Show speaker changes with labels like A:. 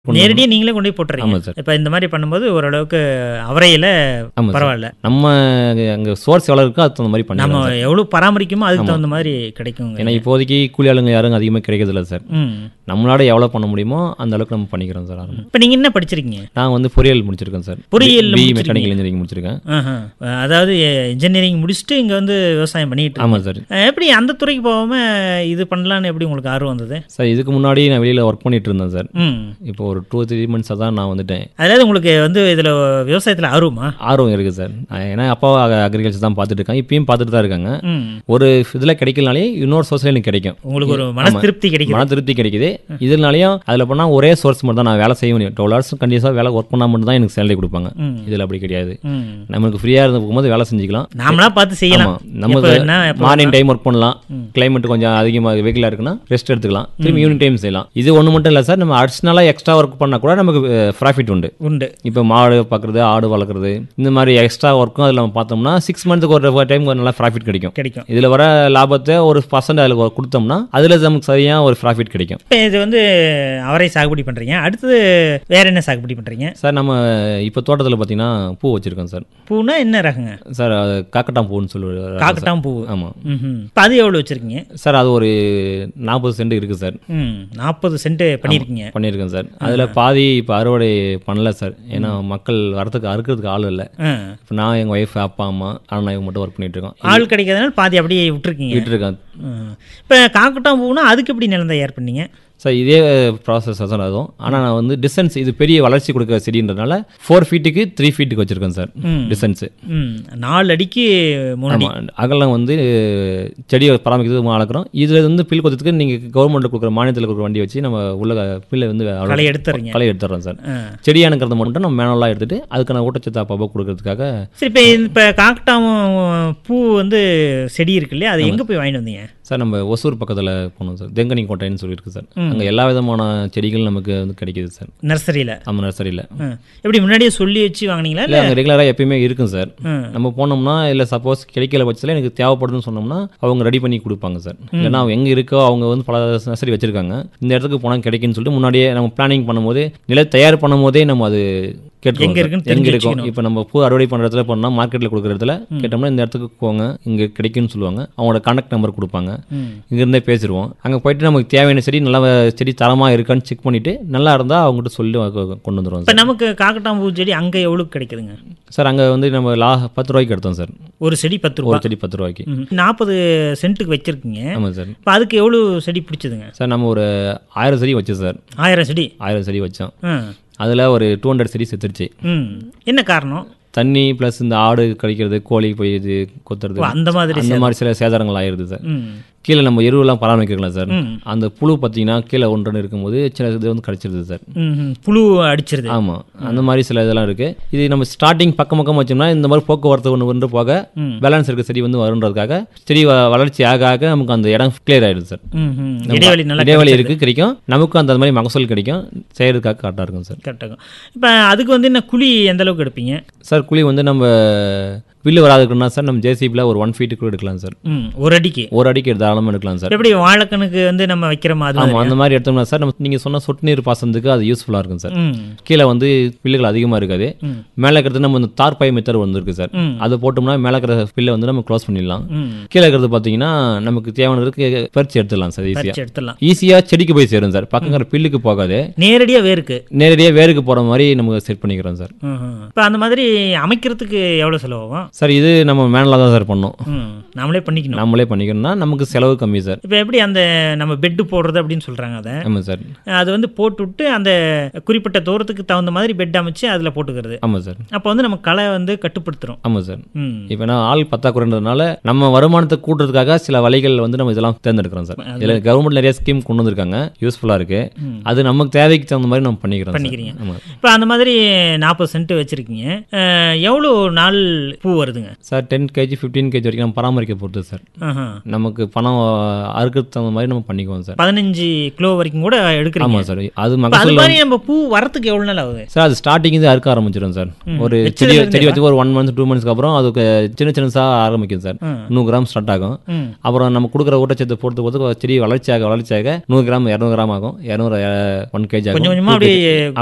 A: நேரடியாக நீங்களே கொண்டு போய் போட்டுறீங்க
B: ஆமாம் சார்
A: இப்போ இந்த மாதிரி பண்ணும்போது ஓரளவுக்கு அவரையில்
B: ஆமாம் சார்
A: பரவாயில்ல
B: நம்ம அங்கே சோர்ஸ் எவ்வளோ இருக்கோ அதுக்கு தகுந்த மாதிரி
A: நம்ம
B: பண்ணிக்கலாம்
A: எவ்வளோ பராமரிக்குமோ அதுக்கு தகுந்த மாதிரி கிடைக்குங்க
B: ஏன்னா இப்போதைக்கு கூலி ஆளுங்க யாரும் அதிகமாக கிடைக்கிறதில்ல சார்
A: ம்
B: நம்மளால எவ்வளோ பண்ண முடியுமோ அந்த அளவுக்கு நம்ம பண்ணிக்கிறோம் சார் ஆரம்பம்.
A: இப்போ நீங்கள் என்ன படிச்சிருக்கீங்க
B: நான் வந்து பொறியியல் முடிச்சிருக்கேன் சார்
A: பொறியியல்
B: பி
A: முடிச்சிருக்கீங்க.
B: மெக்கானிக்கல் இன்ஜினியரிங் முடிச்சிருக்கேன்
A: ஆஹா. அதாவது இன்ஜினியரிங் முடிச்சுட்டு இங்கே வந்து விவசாயம் பண்ணிட்டு இருக்கீங்க.
B: ஆமாம் சார்
A: அஹ் எப்படி அந்த துறைக்கு போகாம இது பண்ணலான்னு எப்படி உங்களுக்கு ஆர்வம் வந்தது
B: சார் இதுக்கு முன்னாடி நான் வெளியில் ஒர்க் பண்ணிட்டு இருந்தேன் சார்
A: ம்
B: இப்போ ஒரு டூ த்ரீ மந்த்ஸாக தான் நான் வந்துட்டேன்
A: அதாவது உங்களுக்கு வந்து இதில் விவசாயத்தில் ஆர்வமா
B: ஆர்வம் இருக்குது சார் நான் ஏன்னா அப்பா அக்ரிகல்ச்சர் தான் பார்த்துட்டு இருக்காங்க இப்பயும் பார்த்துட்டு தான் இருக்காங்க
A: ம்
B: ஒரு இதில் கிடைக்கலனாலே இன்னொரு சோர்ஸில் எனக்கு கிடைக்கும்
A: உங்களுக்கு ஒரு மன திருப்தி கிடைக்குது
B: மன திருப்தி கிடைக்குது இதனாலையும் அதில் பண்ணால் ஒரே சோர்ஸ் மட்டும் தான் நான் வேலை செய்ய முடியும் டுவெல் ஹவர்ஸ் கண்டிப்பாக வேலை ஒர்க் பண்ணால் மட்டும் தான் எனக்கு சேலரி கொடுப்பாங்க
A: ம்.
B: இதில் அப்படி கிடையாது
A: ம்
B: நமக்கு ஃப்ரீயாக இருந்த போகும்போது வேலை செஞ்சுக்கலாம்
A: நாமளா பார்த்து செய்யலாம்
B: ஆமாம் நம்ம
A: எப்போ வேணா, எப்போ
B: மார்னிங் டைம் ஒர்க் பண்ணலாம் கிளைமேட் கொஞ்சம் அதிகமாக வெயிலாக இருக்குன்னா ரெஸ்ட் எடுத்துக்கலாம் திரும்பி ஈவினிங் டைம் செய்யலாம் இது ஒன்று மட்டும் இல்லை சார் நம்ம அடிஷ்னலாக எக்ஸ்ட்ரா ஒர்க் பண்ணால் கூட நமக்கு ப்ராஃபிட் உண்டு
A: உண்டு
B: இப்போ மாடு பார்க்குறது ஆடு வளர்க்குறது இந்த மாதிரி எக்ஸ்ட்ரா ஒர்க்கும் அதில் நம்ம பார்த்தோம்னா சிக்ஸ் மந்த்துக்கு ஒரு டைம் நல்லா ப்ராஃபிட் கிடைக்கும்
A: கிடைக்கும்
B: இதில் வர லாபத்தை ஒரு பர்சன்ட் அதில் கொடுத்தோம்னா அதில் நமக்கு சரியாக ஒரு ப்ராஃபிட் கிடைக்கும்
A: இப்போ இது வந்து அவரை சாகுபடி பண்ணுறீங்க அடுத்தது வேற என்ன சாகுபடி பண்ணுறீங்க
B: சார் நம்ம இப்போ தோட்டத்தில் பார்த்தீங்கன்னா பூ வச்சுருக்கோம் சார்
A: பூனா என்ன ரகங்க
B: சார் அது காக்கட்டான் பூன்னு சொல்லுவாங்க
A: காக்கட்டான் பூ
B: ஆமாம்
A: ம் இப்போ அது எவ்வளோ வச்சுருக்கீங்க
B: சார் அது ஒரு நாற்பது சென்ட் இருக்குது சார்
A: ம் நாற்பது சென்ட் பண்ணியிருக்கீங்க
B: பண்ணியிருக்கேன் சார் அதில் பாதி இப்போ அறுவடை பண்ணல சார் ஏன்னா மக்கள் வரதுக்கு அறுக்கிறதுக்கு ஆள் இல்லை
A: ஆ
B: இப்போ நான் எங்கள் ஒய்ஃப் அப்பா அம்மா அண்ணா இவங்க மட்டும் ஒர்க் பண்ணிட்டு இருக்கோம்
A: ஆள் கிடைக்காதனால பாதி அப்படியே விட்டுருக்கீங்க
B: விட்டுருக்கேன்
A: இப்போ காக்கட்டான் பூனா அதுக்கு எப்படி நிலம் தயார் பண்ணீங்க
B: சார் இதே ப்ராசஸ் தான் அதுவும் ஆனால் நான் வந்து டிஸ்டன்ஸ் இது பெரிய வளர்ச்சி கொடுக்குற செடின்றதுனால ஃபோர் ஃபீட்டுக்கு த்ரீ ஃபீட்டுக்கு வச்சுருக்கேன் சார்
A: ம்.
B: டிஸ்டன்ஸு
A: ம் நாலு அடிக்கு மூணு அடி
B: ஆமாம் அகலம் வந்து செடியை பராமரிக்கிறது வளர்க்குறோம் இதில் வந்து பில் கொத்துறதுக்கு நீங்கள் கவர்மெண்ட்டில் கொடுக்குற மானியத்தில் கொடுக்குற வண்டி வச்சு நம்ம உள்ள பில்லை வந்து அவ்வளோ-
A: களை எடுத்துறீங்க
B: களை எடுத்துடுறோம் சார்
A: ஆ.
B: செடியானுங்கிறத மட்டும் நம்ம மேனுவலாக எடுத்துட்டு அதுக்கான ஊட்டச்சத்து அப்பப்போ கொடுக்கறதுக்காக
A: சரி இப்போ இப்போ காக்கட்டாவும் பூ வந்து செடி இருக்கு இல்லையா அது எங்கே போய் வாங்கிட்டு வந்தீங்க
B: சார் நம்ம ஒசூர் பக்கத்தில் போனோம் சார் தெங்கனி கோட்டைன்னு சொல்லியிருக்கு சார் அங்கே எல்லா விதமான செடிகள் நமக்கு வந்து கிடைக்குது சார்
A: நர்சரியில்
B: நம்ம நர்சரியில்
A: எப்படி முன்னாடியே சொல்லி வச்சு வாங்குனீங்களா
B: இல்லை
A: இல்லை
B: அங்கே ரெகுலராக எப்பயுமே இருக்கும் சார்
A: ம்.
B: நம்ம போனோம்னா இல்லை சப்போஸ் கிடைக்கல பட்சத்தில் எனக்கு தேவைப்படுதுன்னு சொன்னோம்னா அவங்க ரெடி பண்ணி கொடுப்பாங்க சார் இல்லைன்னா அவங்க எங்கே இருக்கோ அவங்க வந்து பல நர்சரி வச்சிருக்காங்க இந்த இடத்துக்கு போனால் கிடைக்கும்னு சொல்லிட்டு முன்னாடியே நம்ம பிளானிங் பண்ணும்போது நிலை தயார் பண்ணும்போதே நம்ம அது கேட்டுருவோம்
A: எங்க
B: சார்.
A: இருக்குன்னு
B: எங்க
A: தெரிஞ்சு
B: இருக்கும் இப்போ நம்ம பூ அறுவடை பண்ணுற இடத்துல போனால் மார்க்கெட்டில் கொடுக்குற இடத்துல கேட்டோம்னா இந்த இடத்துக்கு போங்க இங்கே கிடைக்கும்னு சொல்லுவாங்க அவங்களோட கான்டாக்ட் நம்பர் கொடுப்பாங்க
A: ம்.
B: இங்கேருந்தே பேசிடுவோம் அங்கே போயிட்டு நமக்கு தேவையான செடி நல்லா செடி தரமாக இருக்கான்னு செக் பண்ணிவிட்டு நல்லா இருந்தால் அவங்ககிட்ட சொல்லி கொ- கொண்டு வந்துடுவோம்
A: இப்போ
B: சார்
A: நமக்கு காக்கட்டான் பூ செடி அங்கே எவ்வளோ கிடைக்குதுங்க
B: சார் அங்கே வந்து நம்ம லா பத்து ரூபாய்க்கு எடுத்தோம் சார்
A: ஒரு செடி பத்து ரூபா
B: ஒரு செடி பத்து ரூபாய்க்கு
A: நாற்பது சென்ட்டுக்கு வச்சிருக்கீங்க
B: ஆமாம் சார்
A: இப்போ அதுக்கு எவ்வளோ செடி பிடிச்சதுங்க
B: சார் நம்ம ஒரு ஆயிரம் செடி வச்சோம் சார்
A: ஆயிரம் செடி
B: ஆயிரம் செடி வச்சோம்
A: ஆ
B: அதில் ஒரு டூ ஹண்ட்ரட் செடி செத்துருச்சு
A: ம் என்ன காரணம்
B: தண்ணி ப்ளஸ் இந்த ஆடு கழிக்கிறது கோழி போய் இது கொத்துறது
A: ஓ, அந்த மாதிரி
B: அந்த மாதிரி சில சேதாரங்கள் ஆயிருது சார்
A: ம்
B: கீழே நம்ம எருவெல்லாம் பராமரிக்கலாம் சார்
A: ம்.
B: அந்த புழு பார்த்தீங்கன்னா கீழே ஒன்று இருக்கும்போது சில இது வந்து கடிச்சிருது சார்
A: ம், ம். புழு அடிச்சிருது
B: ஆமாம் அந்த மாதிரி சில இதெல்லாம் இருக்குது இது நம்ம ஸ்டார்டிங் பக்கம் பக்கம் வச்சோம்னா இந்த மாதிரி போக்குவரத்து ஒன்று ஒன்று போக
A: ம்.
B: பேலன்ஸ் இருக்க செடி வந்து வருன்றதுக்காக செடி வ- வளர்ச்சி ஆக ஆக நமக்கு அந்த இடம் கிளியர் ஆயிடுது சார்
A: ம், ம். இடைவெளி நல்லா
B: இடைவெளி இருக்கு கிடைக்கும் நமக்கும் அந்த மாதிரி மகசூல் கிடைக்கும் செய்யறதுக்காக கரெக்டாக இருக்கும் சார்
A: கரெக்டாகும் இப்போ அதுக்கு வந்து என்ன குழி எந்த அளவுக்கு எடுப்பீங்க
B: சார் குழி வந்து நம்ம பில்லு வராதுக்குன்னா சார் நம்ம ஜேசிபியில் ஒரு ஒன் ஃபீட்டுக்கு எடுக்கலாம் சார்
A: ம் ஒரு அடிக்கு
B: ஒரு அடிக்கு தாராளமாக எடுக்கலாம் சார்
A: எப்படி வாழைக்கணுக்கு வந்து நம்ம வைக்கிற மாதிரி
B: ஆமாம் அந்த மாதிரி எடுத்தோம்னா சார் நம்ம நீங்கள் சொன்ன சொட்டு நீர் பாசனத்துக்கு அது யூஸ்ஃபுல்லாக இருக்கும் சார்
A: ம்
B: கீழே வந்து பில்லுகள் அதிகமாக இருக்காது
A: ம்.
B: மேலே இருக்கிறது நம்ம இந்த தார் பை மெத்தட் வந்துருக்கு சார்
A: ம்.
B: அதை போட்டோம்னா மேலே இருக்கிற பில்லை வந்து நம்ம க்ளோஸ் பண்ணிடலாம்
A: ம்
B: கீழே இருக்கிறது பார்த்தீங்கன்னா நமக்கு தேவையானதுக்கு பறிச்சு எடுத்துடலாம் சார் ஈஸியாக
A: பறிச்சு எடுத்துடலாம்
B: ஈஸியாக செடிக்கு போய் சேரும் சார் பக்கம் இருக்கிற பில்லுக்கு போகாது
A: நேரடியாக வேருக்கு
B: நேரடியாக வேருக்கு போகிற மாதிரி நம்ம செட் பண்ணிக்கிறோம் சார்
A: இப்போ அந்த மாதிரி அமைக்கிறதுக்கு எவ்வளோ செலவாகும்
B: சார் இது நம்ம மேனலாக தான் சார் பண்ணோம்
A: ம் நாமளே பண்ணிக்கணும்
B: நம்மளே பண்ணிக்கணும்னா நமக்கு செலவு கம்மி சார்
A: இப்போ எப்படி அந்த நம்ம பெட்டு போடுறது அப்படின்னு சொல்கிறாங்க அதை
B: ஆமாம் சார்
A: அது வந்து போட்டுவிட்டு அந்த குறிப்பிட்ட தூரத்துக்கு தகுந்த மாதிரி பெட் அமைச்சு அதில் போட்டுக்கிறது
B: ஆமாம் சார்
A: அப்போ வந்து நம்ம களை வந்து கட்டுப்படுத்துகிறோம்
B: ஆமாம் சார்
A: ம்
B: இப்போ நான் ஆள் பத்தாக்குறதுனால நம்ம வருமானத்தை கூட்டுறதுக்காக சில வழிகள் வந்து நம்ம இதெல்லாம் தேர்ந்தெடுக்கிறோம் சார் இதில் கவர்மெண்ட் நிறைய ஸ்கீம் கொண்டு வந்திருக்காங்க யூஸ்ஃபுல்லாக இருக்கு அது நமக்கு தேவைக்கு தகுந்த மாதிரி நம்ம பண்ணிக்கிறோம் சார்.
A: பண்ணிக்கிறீங்க.
B: ஆமாம்
A: இப்போ அந்த மாதிரி நாற்பது சென்ட் வச்சுருக்கீங்க எவ்வளோ நாள் பூ வருதுங்க
B: sir ten KG fifteen KG வரைக்கும் நம்ம பராமரிக்க பொறுத்து சார்
A: ஆஹா.
B: நமக்கு பணம் அறுக்கிறதுக்கு தகுந்த மாதிரி நம்ம பண்ணிக்குவோம் சார்
A: பதினஞ்சு கிலோ வரைக்கும் கூட எடுக்கிறீங்க
B: ஆமாம் சார் அது
A: இப்ப அது
B: மகசூல்
A: மாதிரி நம்ம பூ வரத்துக்கு எவ்வளவு நாள் ஆகுது
B: சார் அது ஸ்டார்டிங் இது அறுக்க ஆரம்பிச்சிடும் சார் ஒரு
A: வச்சதுல
B: செடி
A: இருந்தே
B: செடி வச்சு ஒரு ஒன் மந்த்ஸ் டூ மந்த்ஸ்க்கு அப்புறம் அதுக்கு சின்ன சின்னதாக ஆரம்பிக்கும் சார்
A: ம்.
B: நூறு கிராம் ஸ்டார்ட் ஆகும்
A: ம்.
B: அப்புறம் நம்ம கொடுக்குற ஊட்டச்சத்து பொறுத்து பொறுத்து செடி வளர்ச்சியாக வளர்ச்சியாக நூறு கிராம் இரநூறு கிராம் ஆகும் இரநூறு ஒன் கேஜி
A: கொஞ்சம்
B: ஆகும்
A: கொஞ்சமா அப்படியே